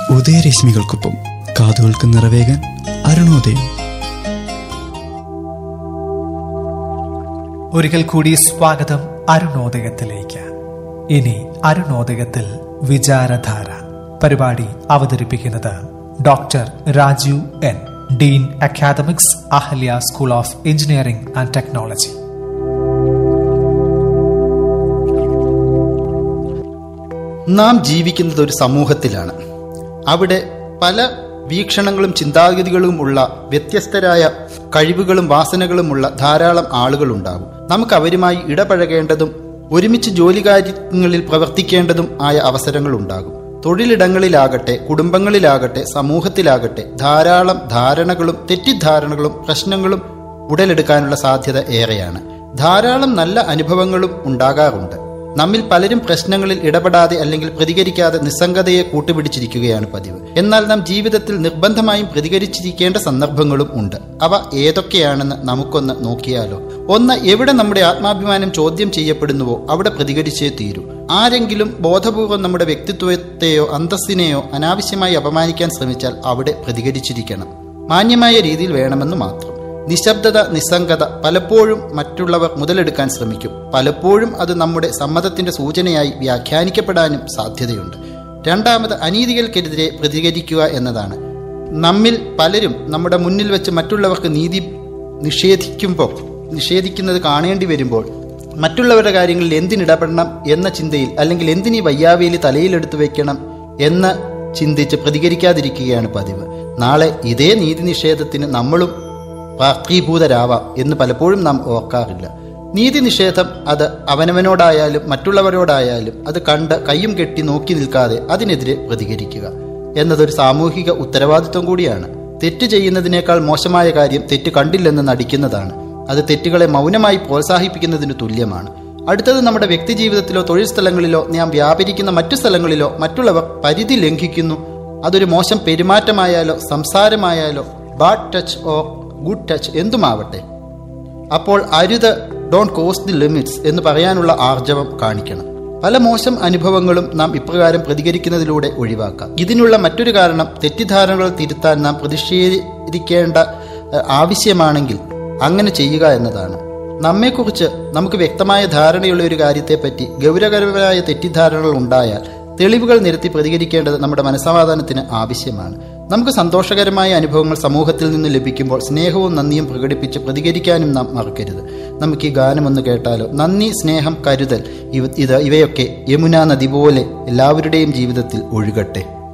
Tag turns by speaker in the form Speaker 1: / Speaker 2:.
Speaker 1: ഉദയരശ്മികൾക്കൊപ്പം കാതുകൾക്ക് നിറവേകാൻ അരുണോദയം
Speaker 2: ഒരിക്കൽ കൂടി സ്വാഗതം അരുണോദയത്തിലേക്ക് ഇനി അരുണോദയത്തിൽ വിചാരധാര പരിപാടി അവതരിപ്പിക്കുന്നത് doctor Rajeev N dean academics Ahalia school of engineering and technology
Speaker 3: നാം ജീവിക്കുന്നത് ഒരു സമൂഹത്തിലാണ് അവിടെ പല വീക്ഷണങ്ങളും ചിന്താഗതികളും ഉള്ള വ്യത്യസ്തരായ കഴിവുകളും വാസനകളുമുള്ള ധാരാളം ആളുകളുണ്ടാകും നമുക്ക് അവരുമായി ഇടപഴകേണ്ടതും ഒരുമിച്ച് ജോലി കാര്യങ്ങളിൽ പ്രവർത്തിക്കേണ്ടതും ആയ അവസരങ്ങളുണ്ടാകും തൊഴിലിടങ്ങളിലാകട്ടെ കുടുംബങ്ങളിലാകട്ടെ സമൂഹത്തിലാകട്ടെ ധാരാളം ധാരണകളും തെറ്റിദ്ധാരണകളും പ്രശ്നങ്ങളും ഉടലെടുക്കാനുള്ള സാധ്യത ഏറെയാണ് ധാരാളം നല്ല അനുഭവങ്ങളും ഉണ്ടാകാറുണ്ട് നമ്മിൽ പലരും പ്രശ്നങ്ങളിൽ ഇടപെടാതെ അല്ലെങ്കിൽ പ്രതികരിക്കാതെ നിസ്സംഗതയെ കൂട്ടുപിടിച്ചിരിക്കുകയാണ് പതിവ് എന്നാൽ നാം ജീവിതത്തിൽ നിർബന്ധമായും പ്രതികരിച്ചിരിക്കേണ്ട സന്ദർഭങ്ങളും ഉണ്ട് അവ ഏതൊക്കെയാണെന്ന് നമുക്കൊന്ന് നോക്കിയാലോ ഒന്ന് എവിടെ നമ്മുടെ ആത്മാഭിമാനം ചോദ്യം ചെയ്യപ്പെടുന്നുവോ അവിടെ പ്രതികരിച്ചേ തീരൂ ആരെങ്കിലും ബോധപൂർവം നമ്മുടെ വ്യക്തിത്വത്തെയോ അന്തസ്സിനെയോ അനാവശ്യമായി അപമാനിക്കാൻ ശ്രമിച്ചാൽ അവിടെ പ്രതികരിച്ചിരിക്കണം മാന്യമായ രീതിയിൽ വേണമെന്ന് മാത്രം നിശബ്ദത നിസ്സംഗത പലപ്പോഴും മറ്റുള്ളവർ മുതലെടുക്കാൻ ശ്രമിക്കും പലപ്പോഴും അത് നമ്മുടെ സമ്മതത്തിന്റെ സൂചനയായി വ്യാഖ്യാനിക്കപ്പെടാനും സാധ്യതയുണ്ട് രണ്ടാമത് അനീതികൾക്കെതിരെ പ്രതികരിക്കുക എന്നതാണ് നമ്മിൽ പലരും നമ്മുടെ മുന്നിൽ വെച്ച് മറ്റുള്ളവർക്ക് നീതി നിഷേധിക്കുമ്പോൾ നിഷേധിക്കുന്നത് കാണേണ്ടി വരുമ്പോൾ മറ്റുള്ളവരുടെ കാര്യങ്ങളിൽ എന്തിനിടപെടണം എന്ന ചിന്തയിൽ അല്ലെങ്കിൽ എന്തിനീ വയ്യാവേലി തലയിലെടുത്തു വെക്കണം എന്ന് ചിന്തിച്ച് പ്രതികരിക്കാതിരിക്കുകയാണ് പതിവ് നാളെ ഇതേ നീതി നിഷേധത്തിന് നമ്മളും പാർട്ടീഭൂതരാവാം എന്ന് പലപ്പോഴും നാം ഓർക്കാറില്ല നീതി നിഷേധം അത് അവനവനോടായാലും മറ്റുള്ളവരോടായാലും അത് കണ്ട് കയ്യും കെട്ടി നോക്കി നിൽക്കാതെ അതിനെതിരെ പ്രതികരിക്കുക എന്നതൊരു സാമൂഹിക ഉത്തരവാദിത്വം കൂടിയാണ് തെറ്റ് ചെയ്യുന്നതിനേക്കാൾ മോശമായ കാര്യം തെറ്റ് കണ്ടില്ലെന്ന് നടിക്കുന്നതാണ് അത് തെറ്റുകളെ മൗനമായി പ്രോത്സാഹിപ്പിക്കുന്നതിന് തുല്യമാണ് അടുത്തത് നമ്മുടെ വ്യക്തി ജീവിതത്തിലോ തൊഴിൽ സ്ഥലങ്ങളിലോ നാം വ്യാപരിക്കുന്ന മറ്റു സ്ഥലങ്ങളിലോ മറ്റുള്ളവർ പരിധി ലംഘിക്കുന്നു അതൊരു മോശം പെരുമാറ്റമായാലോ സംസാരമായാലോ bad touch or good touch എന്തുമാവട്ടെ അപ്പോൾ അരുത് ഡോണ്ട് കോസ് ദി ലിമിറ്റ്സ് എന്ന് പറയാനുള്ള ആർജവം കാണിക്കണം പല മോശം അനുഭവങ്ങളും നാം ഇപ്രകാരം പ്രതികരിക്കുന്നതിലൂടെ ഒഴിവാക്കാം ഇതിനുള്ള മറ്റൊരു കാരണം തെറ്റിദ്ധാരണകൾ തിരുത്താൻ നാം പ്രതിഷേധിക്കേണ്ട ഏഹ്, ആവശ്യമാണെങ്കിൽ അങ്ങനെ ചെയ്യുക എന്നതാണ് നമ്മെക്കുറിച്ച് നമുക്ക് വ്യക്തമായ ധാരണയുള്ള ഒരു കാര്യത്തെപ്പറ്റി ഗൗരവകരമായ തെറ്റിദ്ധാരണകൾ ഉണ്ടായാൽ തെളിവുകൾ നിരത്തി പ്രതികരിക്കേണ്ടത് നമ്മുടെ മനസ്സമാധാനത്തിന് ആവശ്യമാണ് നമുക്ക് സന്തോഷകരമായ അനുഭവങ്ങൾ സമൂഹത്തിൽ നിന്ന് ലഭിക്കുമ്പോൾ സ്നേഹവും നന്ദിയും പ്രകടിപ്പിച്ച് പ്രതികരിക്കാനും നാം മറക്കരുത് നമുക്ക് ഈ ഗാനം ഒന്ന് കേട്ടാലോ നന്ദി സ്നേഹം കരുതൽ ഇവ ഇത് ഇവയൊക്കെ യമുന നദി പോലെ എല്ലാവരുടെയും ജീവിതത്തിൽ ഒഴുകട്ടെ